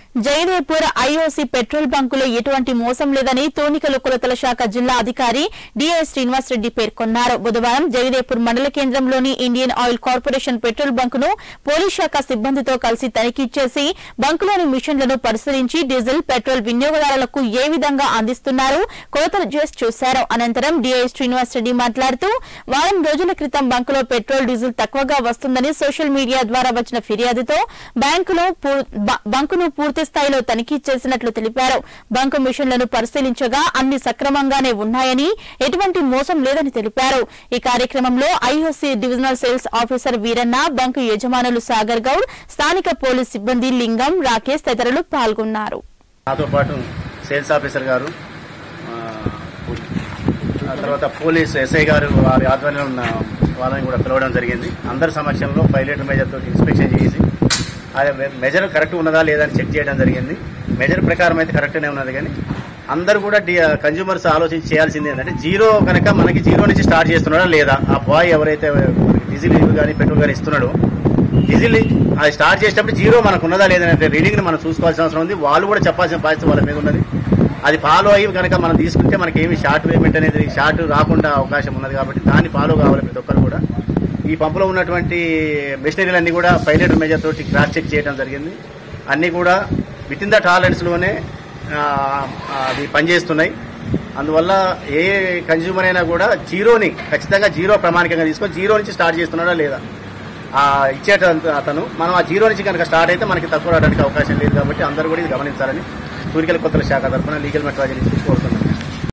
Jayadepur IOC petrol బంకులో ఎటువంటి మోసం లేదని తూనికలు కొలతల శాఖ జిల్లా అధికారి డిఐ శ్రీనివాసరెడ్డి పేర్కొన్నారు బుధవారం జయదేపూర్ మండల కేంద్రంలోని ఇండియన్ ఆయిల్ కార్పొరేషన్ పెట్రోల్ బంకును పోలీస్ శాఖ సిబ్బందితో కలిసి తనిఖీ చేసి బంకులోని మిషన్లను పరిశీలించి డీజిల్ పెట్రోల్ వినియోగదారులకు ఏ విధంగా అందిస్తున్నారు కొలతలు చేసి చూశారు అనంతరం డిఐ శ్రీనివాసరెడ్డి మాట్లాడుతూ వారం రోజుల క్రితం బంకులో పెట్రోల్ డీజిల్ తక్కువగా వస్తుందని సోషల్ మీడియా ద్వారా వచ్చిన ఫిర్యాదుతో బ్యాంకులో పూ- బ- బంకును పూర్తి స్థాయిలో తనిఖీ చేసినట్లు తెలిపారు బంకు మిషన్లను పరిశీలించగా అన్ని సక్రమంగానే ఉన్నాయని ఎటువంటి మోసం లేదని తెలిపారు ఈ కార్యక్రమంలో IOC divisional sales officer Veeranna bunk యజమానులు సాగర్ గౌడ్ స్థానిక పోలీస్ సిబ్బంది లింగం రాకేష్ తదితరులు పాల్గొన్నారు నాతో పాటు సేల్స్ ఆఫీసర్ గారు ఆ, ఆ తర్వాత పోలీస్ ఎస్ఐ గారు వారి ఆధ్వర్యంలో ఉన్న వాళ్ళని కూడా పిలవడం జరిగింది అందరి సమక్షంలో ఫైవ్ లీటర్ మెజర్ తోటి ఇన్స్పెక్షన్ చేసి అది మెజర్ కరెక్ట్ ఉన్నదా లేదా అని చెక్ చేయడం జరిగింది మెజర్ ప్రకారం అయితే కరెక్ట్నే ఉన్నది కానీ అందరూ కూడా కన్జ్యూమర్స్ ఆలోచించి చేయాల్సింది ఏంటంటే జీరో కనుక మనకి జీరో నుంచి స్టార్ట్ చేస్తున్నాడా లేదా ఆ బాయ్ ఎవరైతే డీజిల్ కానీ పెట్రోల్ కానీ ఇస్తున్నాడో డీజిల్ అది స్టార్ట్ చేసేటప్పుడు జీరో మనకు ఉన్నదా లేదనే రీడింగ్ మనం చూసుకోవాల్సిన అవసరం ఉంది వాళ్ళు కూడా చెప్పాల్సిన బాధ్యత వాళ్ళ మీద ఉన్నది అది ఫాలో అయ్యి కనుక మనం తీసుకుంటే మనకి ఏమి షార్ట్ పేమెంట్ అనేది షార్ట్ రాకుండా అవకాశం ఉన్నది కాబట్టి దాన్ని ఫాలో కావాలి ప్రతి ఒక్కరు కూడా ఈ పంపులో ఉన్నటువంటి మెషినరీలు అన్ని కూడా పైలట్ మెజర్ తోటి క్రాస్ చెక్ చేయడం జరిగింది అన్ని కూడా విత్ ఇన్ ద టాలరెంట్స్లోనే అవి పనిచేస్తున్నాయి అందువల్ల ఏ కన్జ్యూమర్ అయినా కూడా జీరోని ఖచ్చితంగా జీరో ప్రామాణికంగా తీసుకొని జీరో నుంచి స్టార్ట్ చేస్తున్నాడా లేదా ఆ ఇచ్చేట అతను మనం ఆ జీరో నుంచి కనుక స్టార్ట్ అయితే మనకి తక్కువ రావడానికి అవకాశం లేదు కాబట్టి అందరూ కూడా ఇది గమనించాలని సూర్యకల కొత్తల శాఖ తరఫున లీగల్ మెట్రాజీ కోరుతున్నాం